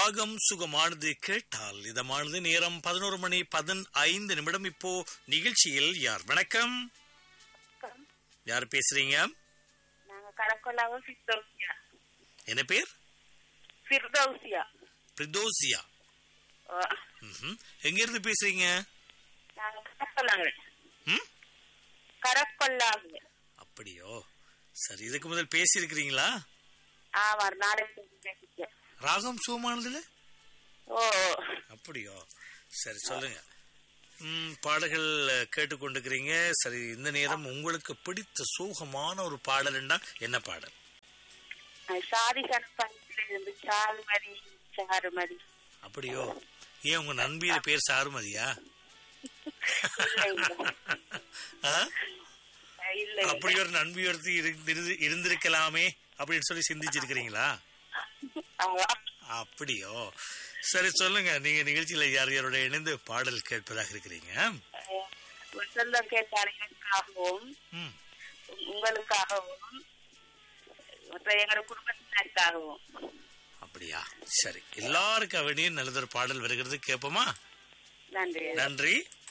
ராகம் சுகமானது கேட்டால் இதமானது நேரம் பதினோரு மணி பதினைந்து நிமிடம் இப்போ நிகழ்ச்சியில் யார் வணக்கம் யார் பேசுறீங்க நாங்க கடற்கொள்ளாவும் ஃபிர்தௌசியா என்ன பேர் ஃபிர்தௌசியா பிரிதோசியா ஓ, ம்ஹும். எங்க இருந்து பேசுறீங்க நாங்க கடற்கொள்ளாங்க ம்? கடற்கொள்ளாங்க அப்படியோ சரி இதுக்கு முதல் பேசி இருக்கிறீங்களா ஆமா நாளைக்கு பேசிக்க ராகம் சுகமானதுல ஓ அப்படியோ சரி சொல்லுங்க ம், பாடல்கள் கேட்டுக்கொண்டிருக்கிறீங்க சரி இந்த நேரம் உங்களுக்கு பிடித்த சோகமான ஒரு பாடல்னா என்ன பாடல் சாதி கணப்பஞ்சில இருந்து சாருமதி சாருமதி அப்படியோ ஏன் உங்க நண்பியில பேர் சாருமதியா இல்ல இல்ல ஆ? இல்ல அப்படி ஒரு நண்பி ஒருத்தி இருந்து- இருந்திருக்கலாமே அப்படின்னு சொல்லி சிந்திச்சிருக்கிறீங்களா ஆமா. அப்படியோ சரி சொல்லுங்க நீங்க நிகழ்ச்சியில யார் யாரோட இணைந்து பாடல் கேட்பதாக இருக்கிறீங்க அஹ், ஒரு சொல்லம் கேட்டால் எனக்காகவும் ம், உங்களுக்காகவும் மற்ற எங்களோட குடும்பத்தினருக்காகவும் அப்படியா சரி எல்லாருக்கும் அவனையும் நல்லதொரு பாடல் வருகிறது கேட்போமா நன்றி நன்றி